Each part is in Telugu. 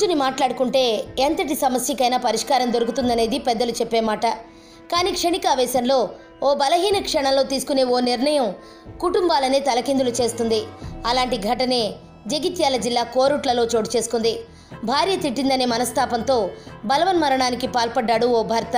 కూర్చుని మాట్లాడుకుంటే ఎంతటి సమస్యకైనా పరిష్కారం దొరుకుతుందనేది పెద్దలు చెప్పే మాట కానీ క్షణిక ఆవేశంలో ఓ బలహీన క్షణంలో తీసుకునే ఓ నిర్ణయం కుటుంబాలనే తలకిందులు చేస్తుంది అలాంటి ఘటనే జగిత్యాల జిల్లా కోరుట్లలో చోటు చేసుకుంది భార్య తిట్టిందనే మనస్తాపంతో బలవన్మరణానికి పాల్పడ్డాడు ఓ భర్త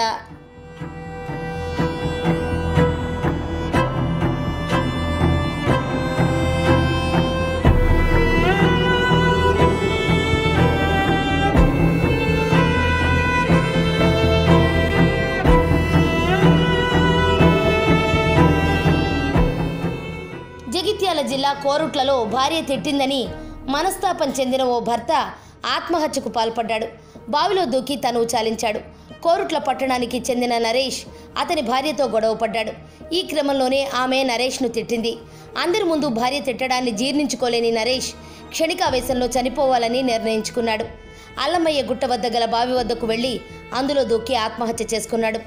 జగిత్యాల జిల్లా కోరుట్లలో భార్య తిట్టిందని మనస్తాపం చెందిన ఓ భర్త ఆత్మహత్యకు పాల్పడ్డాడు బావిలో దూకి తను చాలించాడు కోరుట్ల పట్టణానికి చెందిన నరేష్ అతని భార్యతో గొడవపడ్డాడు ఈ క్రమంలోనే ఆమె నరేష్ను తిట్టింది అందరి ముందు భార్య తిట్టడాన్ని జీర్ణించుకోలేని నరేష్ క్షణికావేశంలో చనిపోవాలని నిర్ణయించుకున్నాడు అల్లమయ్య గుట్ట వద్ద గల బావి వద్దకు వెళ్ళి అందులో దూకి ఆత్మహత్య చేసుకున్నాడు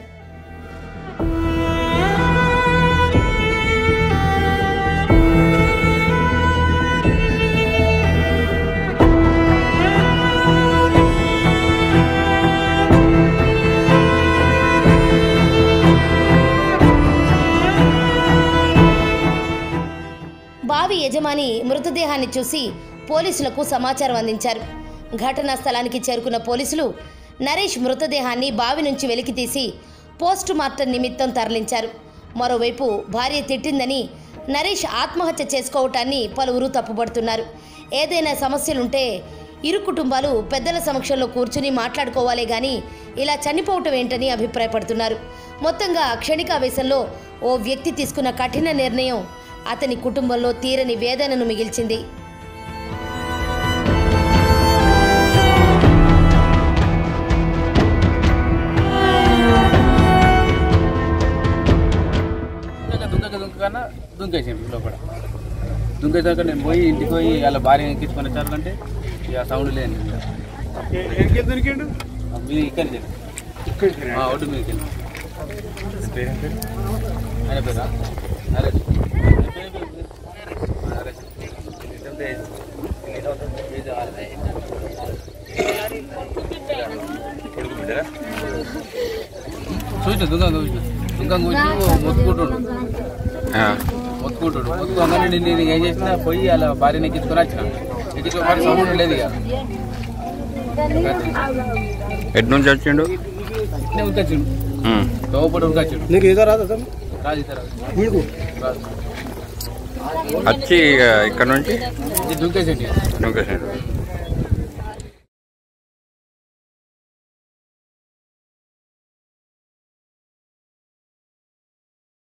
బావి యజమాని మృతదేహాన్ని చూసి పోలీసులకు సమాచారం అందించారు ఘటనా స్థలానికి చేరుకున్న పోలీసులు నరేష్ మృతదేహాన్ని బావి నుంచి వెలికితీసి పోస్టు మార్టం నిమిత్తం తరలించారు మరోవైపు భార్య తిట్టిందని నరేష్ ఆత్మహత్య చేసుకోవటాన్ని పలువురు తప్పుపడుతున్నారు ఏదైనా సమస్యలుంటే ఇరు కుటుంబాలు పెద్దల సమక్షంలో కూర్చుని మాట్లాడుకోవాలే గాని ఇలా చనిపోవటం ఏంటని అభిప్రాయపడుతున్నారు మొత్తంగా క్షణికావేశంలో ఓ వ్యక్తి తీసుకున్న కఠిన నిర్ణయం అతని కుటుంబంలో తీరని వేదనను మిగిల్చింది దుంకక దుంకక దుంకకన్నా దుంకేసిండు లోపల దుంకేదాకా నేను పోయి ఇంటికి పోయి వాళ్ళ భార్య ఎక్కించుకొని వచ్చారంటే ఇక సౌండ్ లేని ఎక్కడికి దొరికిండు మీ ఇక్కడి నుంచి ఆ, ఒడ్డు మీదకి వెళ్ళి ఆయన పేరా నరేష్ ఆయన పేరు ఏం పేరు? ఆ, నరేష్ చూసిన దుంగ చూసిన దుంగ కూర్చు మొత్తుకుంటుండు మొత్తుకుంటాడు మొత్తుకోగానే నేను నేను ఏం చేసినా పోయి అలా భార్యని ఎక్కించుకొని వచ్చిన ఎక్కించుకొని మరి సౌండ్ లేదు ఇక ఎటు నుంచి వచ్చిండు ఇట్నే ఉరికొచ్చిండు ఉమ్. లోపల ఉరికొచ్చిండు నీకు ఏదో రాదా సార్ రాదు ఇతర మీకు రాదు వచ్చి ఇక ఇక్కడ నుంచి ఇది దుంకేసేటి దుంకేసిండు